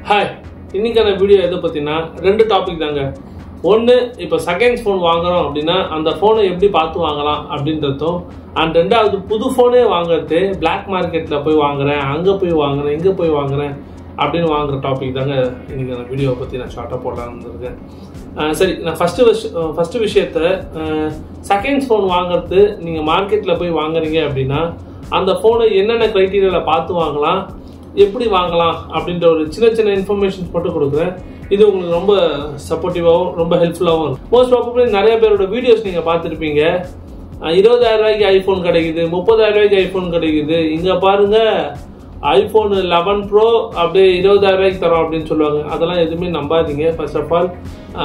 hi இன்னைக்கான video எதை பற்றினா ரெண்டு டாபிக் தாங்க ஒன்று இப்போ செகண்ட்ஸ் ஃபோன் வாங்குறோம் அப்படின்னா அந்த ஃபோனை எப்படி பார்த்து வாங்கலாம் அப்படின்றதும் அண்ட் ரெண்டாவது புது ஃபோனே வாங்குறது பிளாக் மார்க்கெட்டில் போய் வாங்குறேன் அங்கே போய் வாங்குறேன் இங்கே போய் வாங்குறேன் அப்படின்னு வாங்குற டாபிக் தாங்க இன்னைக்கு அந்த வீடியோவை பற்றி நான் ஷார்ட்டாக போடலான்னு இருக்கேன் அஹ் சரி நான் ஃபஸ்ட்டு விஷ ஃபஸ்ட்டு விஷயத்த செகண்ட்ஸ் ஃபோன் வாங்குறது நீங்கள் மார்க்கெட்டில் போய் வாங்குறீங்க அப்படின்னா அந்த ஃபோனை என்னென்ன க்ரைட்டீரியாவில் பார்த்து வாங்கலாம் எப்படி வாங்கலாம் அப்படின்ற ஒரு சின்ன சின்ன இன்ஃபர்மேஷன்ஸ் மட்டும் கொடுக்குறேன் இது உங்களுக்கு ரொம்ப சப்போர்ட்டிவாகவும் ரொம்ப ஹெல்ப்ஃபுல்லாகவும் இருக்கும் மோஸ்ட் ப்ராபப்ளி நிறைய பேரோட வீடியோஸ் நீங்கள் பார்த்துருப்பீங்க இருபதாயிரம் ரூபாய்க்கு ஐஃபோன் கிடைக்குது முப்பதாயிரம் ரூபாய்க்கு ஐஃபோன் கிடைக்குது இங்கே பாருங்க ஐஃபோன் லெவன் ப்ரோ அப்படியே இருபதாயிரம் ரூபாய்க்கு தரோம் அப்படின்னு சொல்லுவாங்க அதெல்லாம் எதுவுமே நம்பாதீங்க ஃபர்ஸ்ட் ஆஃப் ஆல்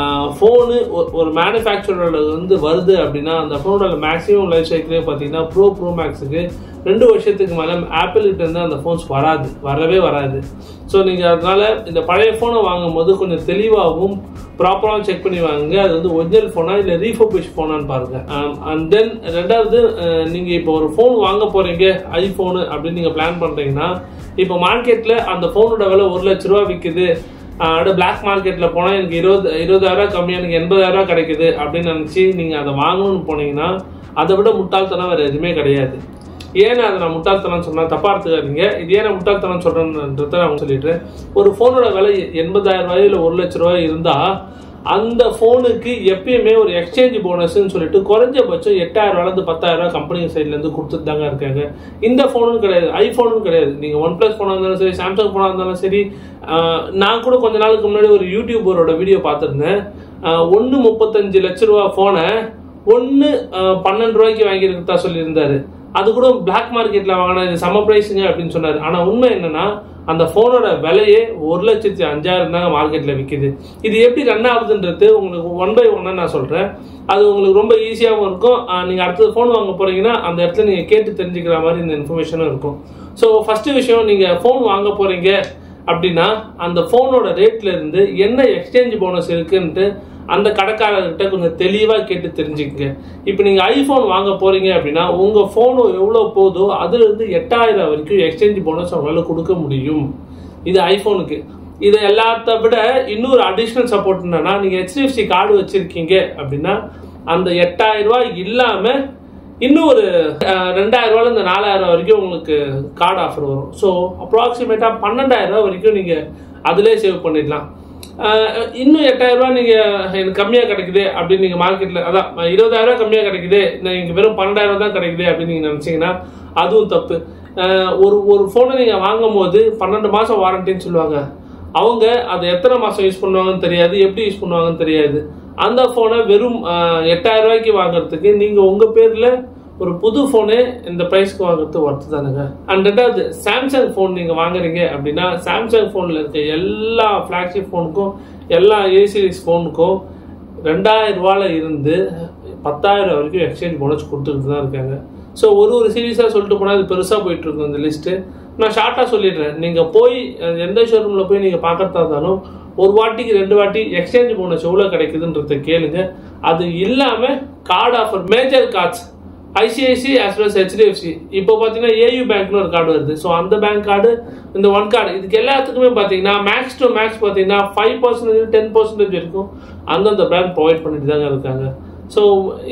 ஃபோனு ஒரு மேனுஃபேக்சரோட வந்து வருது அப்படின்னா அந்த ஃபோனோட மேக்ஸிமம் லைஃப் சைக்கிளே பார்த்தீங்கன்னா ப்ரோ ப்ரோ மேக்ஸுக்கு ரெண்டு வருஷத்துக்கு மேலே ஆப்பிள் கிட்ட இருந்து அந்த ஃபோன்ஸ் வராது வரவே வராது ஸோ நீங்கள் அதனால இந்த பழைய ஃபோனை வாங்கும் போது கொஞ்சம் தெளிவாகவும் ப்ராப்பராகவும் செக் பண்ணி வாங்குங்க அது வந்து ஒரிஜினல் ஃபோனா இல்லை ரீஃபபிஷ் ஃபோனான்னு பாருங்க அண்ட் தென் ரெண்டாவது நீங்கள் இப்போ ஒரு ஃபோன் வாங்க போறீங்க ஐஃபோனு அப்படின்னு நீங்கள் பிளான் பண்ணுறீங்கன்னா இப்போ மார்க்கெட்டில் அந்த ஃபோனோட விலை ஒரு லட்ச ரூபா விற்குது அப்படியே பிளாக் மார்க்கெட்டில் போனால் எனக்கு இருபது இருபதாயிரம் கம்மியாக எனக்கு எண்பதாயிரம் கிடைக்குது அப்படின்னு நினச்சி நீங்கள் அதை வாங்கணும்னு போனீங்கன்னா அதை விட முட்டாள்தனம் வேறு எதுவுமே கிடையாது ஏன் அதை நான் முட்டாள்தனம் சொன்னா தப்பா எடுத்துக்காதீங்க இது ஏன் நான் முட்டாள்தனம் சொல்றேன்றத நான் சொல்லிடுறேன் ஒரு ஃபோனோட விலை எண்பதாயிரம் ரூபாய் இல்லை ஒரு லட்ச ரூபாய் இருந்தா அந்த ஃபோனுக்கு எப்பயுமே ஒரு எக்ஸ்சேஞ்ச் போனஸ்ன்னு சொல்லிட்டு குறைஞ்சபட்சம் எட்டாயிரம் ரூபாயிலிருந்து பத்தாயிரம் ரூபாய் கம்பெனி சைட்ல இருந்து கொடுத்துட்டு தாங்க இருக்காங்க இந்த ஃபோனும் கிடையாது ஐஃபோனும் கிடையாது நீங்க ஒன் பிளஸ் ஃபோனா இருந்தாலும் சரி சாம்சங் ஃபோனா இருந்தாலும் சரி ஆஹ் நான் கூட கொஞ்ச நாளுக்கு முன்னாடி ஒரு யூடியூபரோட வீடியோ பார்த்துருந்தேன் ஒன்று முப்பத்தஞ்சு லட்ச ரூபா ஃபோனை ஒன்று பன்னெண்டு ரூபாய்க்கு வாங்கியிருக்கதா சொல்லியிருந்தாரு அது கூட பிளாக் மார்க்கெட்ல வாங்கின இது சம பிரைஸுங்க அப்படின்னு சொன்னாரு ஆனா உண்மை என்னன்னா அந்த போனோட விலையே ஒரு லட்சத்தி அஞ்சாயிரம் தாங்க மார்க்கெட்ல விற்கிது இது எப்படி ரன் ஆகுதுன்றது உங்களுக்கு ஒன் பை ஒன்னா நான் சொல்றேன் அது உங்களுக்கு ரொம்ப ஈஸியாகவும் இருக்கும் ஆஹ் நீங்க அடுத்தது ஃபோன் வாங்க போறீங்கன்னா அந்த இடத்துல நீங்க கேட்டு தெரிஞ்சுக்கிற மாதிரி இந்த இன்ஃபர்மேஷனும் இருக்கும் ஸோ ஃபர்ஸ்ட் விஷயம் நீங்க ஃபோன் வாங்க போறீங்க அப்படின்னா அந்த ஃபோனோட ரேட்ல இருந்து என்ன எக்ஸ்சேஞ்ச் போனஸ் இருக்குன்ட்டு அந்த கடைக்காரர்கிட்ட கொஞ்சம் தெளிவாக கேட்டு தெரிஞ்சுக்கங்க இப்போ நீங்கள் ஐஃபோன் வாங்க போறீங்க அப்படின்னா உங்கள் ஃபோனு எவ்வளோ போதோ அதுலேருந்து எட்டாயிரம் வரைக்கும் எக்ஸ்சேஞ்ச் போனஸ் அவங்களால கொடுக்க முடியும் இது ஐஃபோனுக்கு இதை எல்லாத்த விட இன்னொரு அடிஷ்னல் சப்போர்ட் என்னன்னா நீங்கள் ஹெச்டிஎஃப்சி கார்டு வச்சிருக்கீங்க அப்படின்னா அந்த எட்டாயிரம் ரூபாய் இல்லாமல் இன்னும் ஒரு ரெண்டாயிரம் ரூபாயில இந்த நாலாயிரம் ரூபாய் வரைக்கும் உங்களுக்கு கார்டு ஆஃபர் வரும் ஸோ அப்ராக்சிமேட்டாக பன்னெண்டாயிரம் ரூபாய் வரைக்கும் நீங்கள் அதிலே சேவ் பண்ணிடலாம் அஹ் இன்னும் எட்டாயிரம் ரூபாய் நீங்கள் எனக்கு கம்மியாக கிடைக்குது அப்படின்னு நீங்கள் மார்க்கெட்டில் அதான் இருபதாயிரம் ரூபாய் கம்மியாக கிடைக்குது நீங்கள் வெறும் பன்னெண்டாயிரம் தான் கிடைக்குது அப்படின்னு நீங்கள் நினச்சிங்கன்னா அதுவும் தப்பு அஹ் ஒரு ஒரு ஃபோனை நீங்கள் வாங்கும் போது பன்னெண்டு மாதம் வாரண்டின்னு சொல்லுவாங்க அவங்க அதை எத்தனை மாதம் யூஸ் பண்ணுவாங்கன்னு தெரியாது எப்படி யூஸ் பண்ணுவாங்கன்னு தெரியாது அந்த ஃபோனை வெறும் அஹ், எட்டாயிரம் ரூபாய்க்கு வாங்குறதுக்கு நீங்கள் உங்கள் பேரில் ஒரு புது ஃபோனு இந்த ப்ரைஸ்க்கு வாங்குறது ஒர்த்து தானுங்க அண்ட் ரெண்டாவது சாம்சங் ஃபோன் நீங்கள் வாங்குறீங்க அப்படின்னா சாம்சங் ஃபோனில் இருக்க எல்லா ஃப்ளாக்ஷிப் ஃபோனுக்கும் எல்லா ஏ சீரிஸ் ஃபோனுக்கும் ரெண்டாயிரம் ரூபாயில இருந்து பத்தாயிரம் வரைக்கும் எக்ஸ்சேஞ்ச் போனஸ் கொடுத்துட்டு தான் இருக்காங்க ஸோ ஒரு ஒரு சீரீஸாக சொல்லிட்டு போனால் அது பெருசாக போயிட்டு இருக்கும் இந்த லிஸ்ட்டு நான் ஷார்ட்டாக சொல்லிடுறேன் நீங்கள் போய் அஹ், எந்த ஷோரூமில் போய் நீங்கள் பார்க்கறதா இருந்தாலும் ஒரு வாட்டிக்கு ரெண்டு வாட்டி எக்ஸ்சேஞ்ச் போனஸ் எவ்வளோ கிடைக்குதுன்றத கேளுங்க அது இல்லாமல் card offer major cards ICICI as well as HDFC இப்போ பார்த்தீங்கன்னா ஏயு பேங்க்னு ஒரு கார்டு வருது ஸோ அந்த பேங்க் கார்டு இந்த ஒன் கார்டு இதுக்கு எல்லாத்துக்குமே பார்த்தீங்கன்னா மேக்ஸ் டு மேக்ஸ் பார்த்தீங்கன்னா ஃபைவ் பர்சன்டேஜ் டென் பர்சன்டேஜ் இருக்கும் அந்தந்த பிராண்ட் ப்ரொவைட் பண்ணிட்டு தாங்க இருக்காங்க ஸோ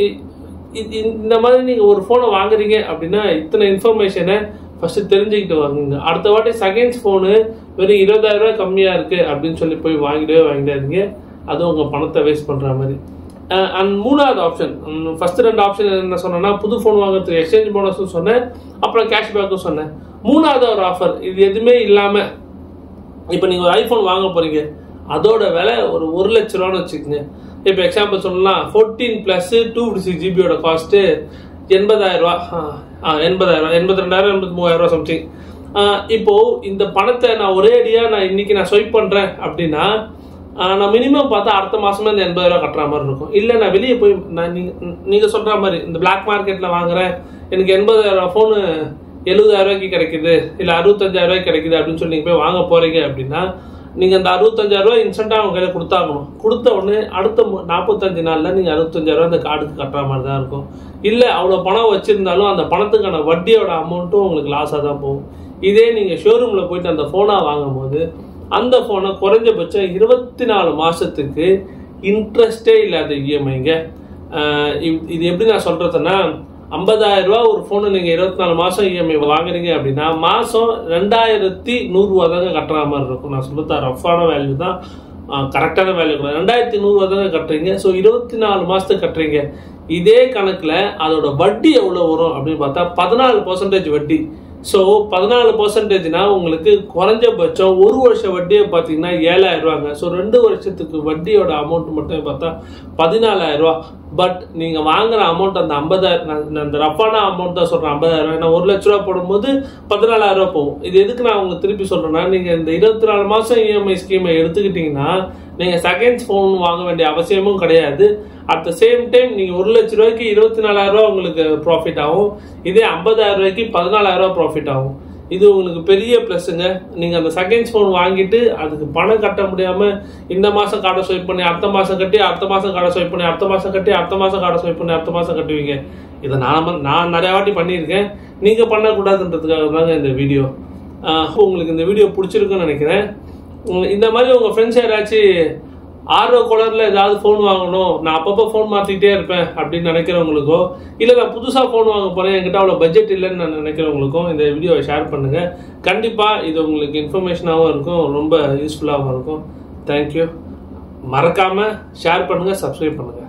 இந்த மாதிரி நீங்கள் ஒரு ஃபோனை வாங்குறீங்க அப்படின்னா இத்தனை இன்ஃபர்மேஷனை ஃபர்ஸ்ட் தெரிஞ்சுக்கிட்டு வாங்குங்க அடுத்த வாட்டி செகண்ட்ஸ் ஃபோனு வெறும் இருபதாயிரம் ரூபாய் கம்மியாக இருக்குது அப்படின்னு சொல்லி போய் வாங்கிடவே வாங்கிடாதீங்க அதுவும் உங்கள் பணத்தை வேஸ்ட் பண்ணுற மாதிரி அண்ட் மூணாவது ஆப்ஷன் ஃபர்ஸ்ட் ரெண்டு ஆப்ஷன் என்ன சொன்னேன்னா புது ஃபோன் வாங்குறதுக்கு எக்ஸ்சேஞ்ச் போனஸும் சொன்னேன் அப்புறம் கேஷ்பேக்கும் சொன்னேன் மூணாவது ஒரு ஆஃபர் இது எதுவுமே இல்லாமல் இப்போ நீங்கள் ஒரு ஐஃபோன் வாங்க போறீங்க அதோட விலை ஒரு ஒரு லட்ச ரூபான்னு வச்சுக்கோங்க இப்போ எக்ஸாம்பிள் சொல்லலாம் fourteen plus two fifty six ஜிபியோட காஸ்ட்டு எண்பதாயிரம் ரூபா ஆ, எண்பதாயிரம் ரூபா எண்பத்தி ரெண்டாயிரம் எண்பத்தி மூவாயிரம் ரூபா சம்திங் இப்போ இந்த பணத்தை நான் ஒரே அடியா நான் இன்னைக்கு நான் ஸ்வைப் பண்றேன் அப்படின்னா ஆ, நான் மினிமம் பார்த்தா அடுத்த மாசமே இந்த எண்பதாயிரம் ரூபா கட்டுற மாதிரி இருக்கும் இல்லை நான் வெளியே போய் நான் நீங்க நீங்க சொல்ற மாதிரி இந்த பிளாக் மார்க்கெட்ல வாங்குறேன் எனக்கு எண்பதாயிரம் ஃபோனு எழுபதாயிரம் ரூபாய்க்கு கிடைக்குது இல்லை அறுபத்தஞ்சாயிரம் ரூபாய்க்கு கிடைக்குது அப்படின்னு சொல்லி நீங்க போய் வாங்க போறீங்க அப்படின்னா நீங்க அந்த அறுபத்தஞ்சாயிரம் ரூபாய் இன்ஸ்டன்டா அவங்க கையில கொடுத்தாகணும் கொடுத்த உடனே அடுத்த மு- நாற்பத்தஞ்சு நாள்ல நீங்க அறுபத்தஞ்சாயிரம் ரூபாய் அந்த கார்டுக்கு கட்டுற மாதிரி தான் இருக்கும் இல்ல அவ்வளவு பணம் வச்சிருந்தாலும் அந்த பணத்துக்கான வட்டியோட அமௌண்ட்டும் உங்களுக்கு லாஸா தான் போகும் இதே நீங்க ஷோரூம்ல போயிட்டு அந்த போனா வாங்கும் போது அந்த ஃபோனை குறைஞ்சபட்சம் இருபத்தி நாலு மாதத்துக்கு இன்ட்ரெஸ்டே இல்லாத இஎம்ஐங்க இது எப்படி நான் சொல்கிறதுன்னா ஐம்பதாயிரம் ரூபா ஒரு ஃபோனு நீங்கள் இருபத்தி நாலு மாதம் இஎம்ஐ வாங்குறீங்க அப்படின்னா மாதம் ரெண்டாயிரத்தி நூறுரூவா தாங்க கட்டுற மாதிரி இருக்கும் நான் சொல்லுறதா ரஃப்பான வேல்யூ தான் கரெக்டான வேல்யூ கூட ரெண்டாயிரத்தி நூறுரூவா தாங்க கட்டுறீங்க ஸோ இருபத்தி நாலு மாதத்துக்கு கட்டுறீங்க இதே கணக்கில் அதோட வட்டி எவ்வளோ வரும் அப்படின்னு பார்த்தா பதினாலு பர்சன்டேஜ் வட்டி ஸோ பதினாலு பர்சன்டேஜ்னா உங்களுக்கு குறைஞ்சபட்சம் ஒரு வருஷம் வட்டியை பார்த்தீங்கன்னா ஏழாயிரம் ரூபாங்க ஸோ ரெண்டு வருஷத்துக்கு வட்டியோட அமௌண்ட் மட்டும் பார்த்தா பதினாலாயிரம் ரூபா பட் நீங்கள் வாங்குற அமௌண்ட் அந்த ஐம்பதாயிரம் நான் அந்த ரஃபான அமௌண்ட் தான் சொல்கிறேன் ஐம்பதாயிரம் ரூபாய் நான் ஒரு லட்ச ரூபா போடும்போது பதினாலாயிரம் ரூபா போகும் இது எதுக்கு நான் உங்களுக்கு திருப்பி சொல்கிறேன்னா நீங்கள் இந்த இருபத்தி நாலு மாதம் இஎம்ஐ ஸ்கீமை எடுத்துக்கிட்டிங்கன்னா நீங்கள் செகண்ட்ஸ் ஃபோன் வாங்க வேண்டிய அவசியமும் கிடையாது அட் த சேம் டைம் நீங்கள் ஒரு லட்ச ரூபாய்க்கு இருபத்தி நாலாயிரம் ரூபா உங்களுக்கு ப்ராஃபிட் ஆகும் இதே ஐம்பதாயிரம் ரூபாய்க்கு பதினாலாயிரம் ரூபா ப்ராஃபிட் ஆகும் இது உங்களுக்கு பெரிய ப்ளஸ்ஸுங்க நீங்கள் அந்த செகண்ட்ஸ் ஃபோன் வாங்கிட்டு அதுக்கு பணம் கட்ட முடியாமல் இந்த மாதம் கார்டை ஸ்வைப் பண்ணி அடுத்த மாதம் கட்டி அடுத்த மாதம் கார்டை ஸ்வைப் பண்ணி அடுத்த மாதம் கட்டி அடுத்த மாதம் கார்டை ஸ்வைப் பண்ணி அடுத்த மாதம் கட்டுவீங்க இதை நான் நான் நிறையா வாட்டி பண்ணியிருக்கேன் நீங்கள் பண்ணக்கூடாதுன்றதுக்காக தாங்க இந்த வீடியோ உங்களுக்கு இந்த வீடியோ பிடிச்சிருக்குன்னு நினைக்கிறேன் இந்த மாதிரி உங்கள் ஃப்ரெண்ட்ஸ் யாராச்சும் ஆர்வ கலரில் ஏதாவது ஃபோன் வாங்கணும் நான் அப்பப்போ ஃபோன் மாற்றிக்கிட்டே இருப்பேன் அப்படின்னு நினைக்கிறவங்களுக்கோ இல்லை நான் புதுசாக ஃபோன் வாங்க போகிறேன் என்கிட்ட அவ்வளோ பட்ஜெட் இல்லைன்னு நான் நினைக்கிறவங்களுக்கும் இந்த வீடியோவை ஷேர் பண்ணுங்கள் கண்டிப்பாக இது உங்களுக்கு இன்ஃபர்மேஷனாகவும் இருக்கும் ரொம்ப யூஸ்ஃபுல்லாகவும் இருக்கும் தேங்க்யூ மறக்காமல் ஷேர் பண்ணுங்கள் சப்ஸ்கிரைப் பண்ணுங்கள்